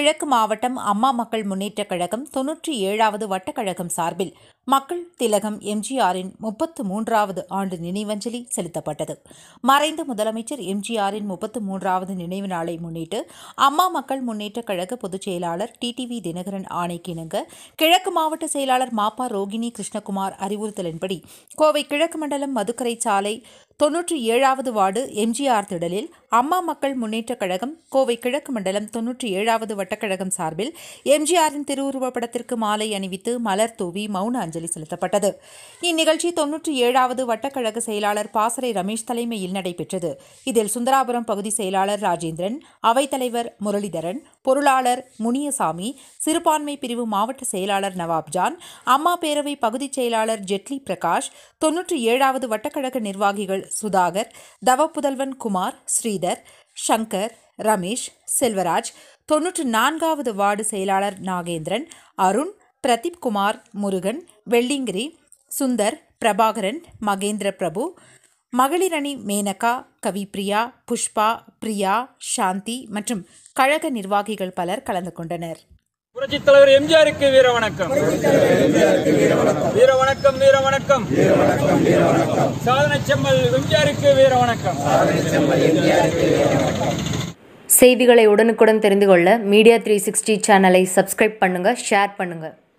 கிழக்கு மாவட்டம் அம்மா மக்கள் முன்னேற்றக் கழகம் தொன்னூற்றி ஏழாவது வட்டக்கழகம் சார்பில் மக்கள் திலகம் எம்ஜிஆரின் முப்பத்து மூன்றாவது ஆண்டு நினைவஞ்சலி செலுத்தப்பட்டது மறைந்த முதலமைச்சர் எம்ஜிஆரின் முப்பத்து மூன்றாவது நினைவு நாளை முன்னிட்டு அம்மா மக்கள் முன்னேற்றக் கழக பொதுச் செயலாளர் டிடிவி தினகரன் ஆணைக்கிணங்க கிழக்கு மாவட்ட செயலாளர் மாப்பா ரோகிணி கிருஷ்ணகுமார் அறிவுறுத்தலின்படி கோவை கிழக்கு மண்டலம் மதுக்கரை சாலை தொன்னூற்றி ஏழாவது வார்டு எம்ஜிஆர் திடலில் அம்மா மக்கள் முன்னேற்றக் கழகம் கோவை கிழக்கு மண்டலம் தொன்னூற்றி ஏழாவது வட்டக்கழகம் சார்பில் எம்ஜிஆரின் திருவுருவப் படத்திற்கு மாலை அணிவித்து மலர் தூவி மௌன அஞ்சலி செலுத்தப்பட்டது இந்நிகழ்ச்சி தொன்னூற்றி ஏழாவது வட்டக்கழக செயலாளர் பாசறை ரமேஷ் தலைமையில் நடைபெற்றது இதில் சுந்தராபுரம் பகுதி செயலாளர் ராஜேந்திரன் அவைத்தலைவர் முரளிதரன் பொருளாளர் முனியசாமி சிறுபான்மை பிரிவு மாவட்ட செயலாளர் நவாப்ஜான் அம்மா பேரவை பகுதிச் செயலாளர் ஜெட்லி பிரகாஷ் தொன்னூற்றி ஏழாவது வட்டக்கழக நிர்வாகிகள் சுதாகர் தவப்புதல்வன் குமார் ஸ்ரீதர் சங்கர் ரமேஷ் செல்வராஜ் தொன்னூற்று நான்காவது வார்டு செயலாளர் நாகேந்திரன் அருண் பிரதீப் குமார் முருகன் வெள்ளிங்கிரி சுந்தர் பிரபாகரன் மகேந்திர பிரபு மகளிரணி மேனகா கவிப்ரியா புஷ்பா பிரியா சாந்தி மற்றும் கழக நிர்வாகிகள் பலர் கலந்து கொண்டனர் புரட்சித் தலைவர் எம்ஜிஆருக்கு வீர வணக்கம் வீர வணக்கம் வீர வணக்கம் சாதனை செம்மல் எம்ஜிஆருக்கு வீர வணக்கம் செய்திகளை உடனுக்குடன் தெரிந்து கொள்ள மீடியா த்ரீ சிக்ஸ்டி சேனலை சப்ஸ்கிரைப் பண்ணுங்கள் ஷேர் பண்ணுங்கள்